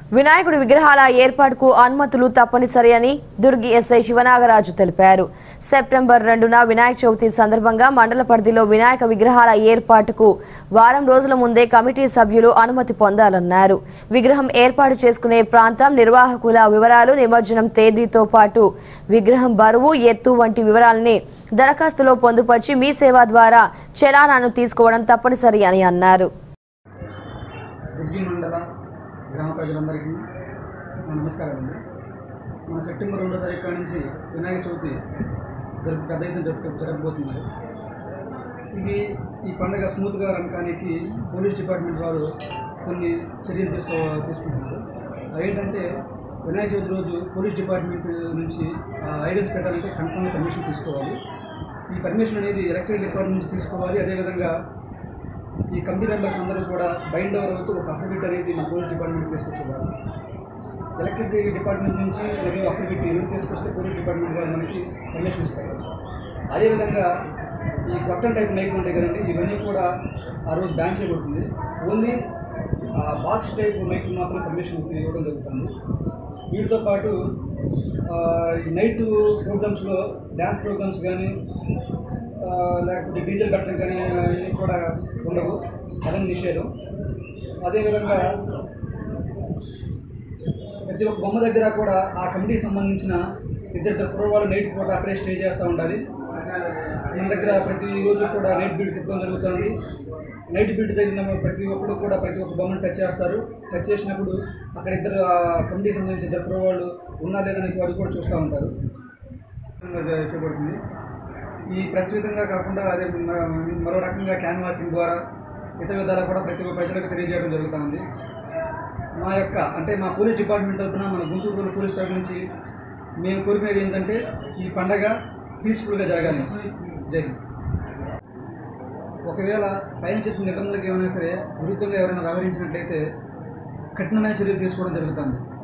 వినాయకుడి విగ్రహాల ఏర్పాటుకు అనుమతులు తప్పనిసరి అని దుర్గి ఎస్ఐ శివనాగరాజు తెలిపారు సెప్టెంబర్ రెండున వినాయక చవితి సందర్భంగా మండల పరిధిలో వినాయక విగ్రహాల ఏర్పాటుకు వారం రోజుల ముందే కమిటీ సభ్యులు అనుమతి పొందాలన్నారు విగ్రహం ఏర్పాటు చేసుకునే ప్రాంతం నిర్వాహకుల వివరాలు నిమజ్జనం తేదీతో పాటు విగ్రహం బరువు ఎత్తు వంటి వివరాలని దరఖాస్తులో పొందుపరిచి మీ సేవ ద్వారా చలానాను తీసుకోవడం తప్పనిసరి అని అన్నారు దుర్గి మండల గ్రామ ప్రజలందరికీ నా నమస్కారం అండి మన సెప్టెంబర్ రెండో తారీఖు నుంచి వినాయక చవితి జరుపు పెద్ద ఎత్తున జరుపు జరగబోతున్నారు ఇది ఈ పండుగ స్మూత్గా రనకానికి పోలీస్ డిపార్ట్మెంట్ వారు కొన్ని చర్యలు తీసుకో తీసుకుంటున్నారు అవేంటంటే వినాయక చవితి రోజు పోలీస్ డిపార్ట్మెంట్ నుంచి ఐడల్స్ పెట్టాలంటే కన్ఫర్మ్ పర్మిషన్ తీసుకోవాలి ఈ పర్మిషన్ అనేది ఎలక్ట్రిక్ డిపార్ట్మెంట్ నుంచి తీసుకోవాలి అదేవిధంగా ఈ కమిటీ మెంబర్స్ అందరూ కూడా బైండ్ ఓవర్ అవుతూ ఒక అఫిడవిట్ అనేది మన పోలీస్ డిపార్ట్మెంట్ తీసుకొచ్చేవారు ఎలక్ట్రిక్ డిపార్ట్మెంట్ నుంచి మరియు అఫిడవిట్ రెండు తీసుకొస్తే పోలీస్ డిపార్ట్మెంట్ వారు మనకి పర్మిషన్ ఇస్తారు అదేవిధంగా ఈ గొట్టం టైప్ మైక్ ఉంటాయి కదండి ఇవన్నీ కూడా ఆ రోజు బ్యాన్ చేయబడుతుంది ఓన్లీ బాక్స్ టైప్ మైక్ మాత్రం పర్మిషన్ ఇవ్వడం జరుగుతుంది వీటితో పాటు ఆ, ఈ నైట్ ప్రోగ్రామ్స్లో డ్యాన్స్ ప్రోగ్రామ్స్ కానీ ఆ, లేకపోతే డీజిల్ పెట్టడం కానీ ఇవన్నీ కూడా ఉండవు అదని నిషేధం అదేవిధంగా ప్రతి ఒక్క బొమ్మ దగ్గర కూడా ఆ కమిటీకి సంబంధించిన ఇద్దరిద్దరు కుర్రవాళ్ళు నైట్ పూట అక్కడే స్టే చేస్తూ ఉండాలి మన దగ్గర ప్రతి రోజు కూడా నైట్ బీట్ తిప్పడం జరుగుతుంది నైట్ బీట్ తగిన ప్రతి ఒక్కరు కూడా ప్రతి ఒక్క బొమ్మను టచ్ చేస్తారు టచ్ చేసినప్పుడు అక్కడ ఇద్దరు ఆ కమిటీకి సంబంధించిన ఇద్దరు కుర్రవాళ్ళు ఉన్నా లేదని అది కూడా చూస్తూ ఉంటారు చేయబడుతుంది ఈ ప్రెస్ విధంగా కాకుండా అదే మ- మరో రకంగా క్యాన్వాసింగ్ ద్వారా ఇతర విధాలు కూడా ప్రతి ఒక్క ప్రజలకు తెలియజేయడం జరుగుతుంది మా యొక్క అంటే మా పోలీస్ డిపార్ట్మెంట్ తరఫున మన గుంటూరు రూరల్ పోలీస్ తరఫు నుంచి మేము కోరుకునేది ఏంటంటే ఈ పండగ పీస్ఫుల్గా జరగాలి జై హింద్. ఒకవేళ పైన చెప్పిన నిబంధనలకు ఏమైనా సరే విరుద్ధంగా ఎవరైనా వ్యవహరించినట్లయితే కఠినమైన చర్యలు తీసుకోవడం జరుగుతుంది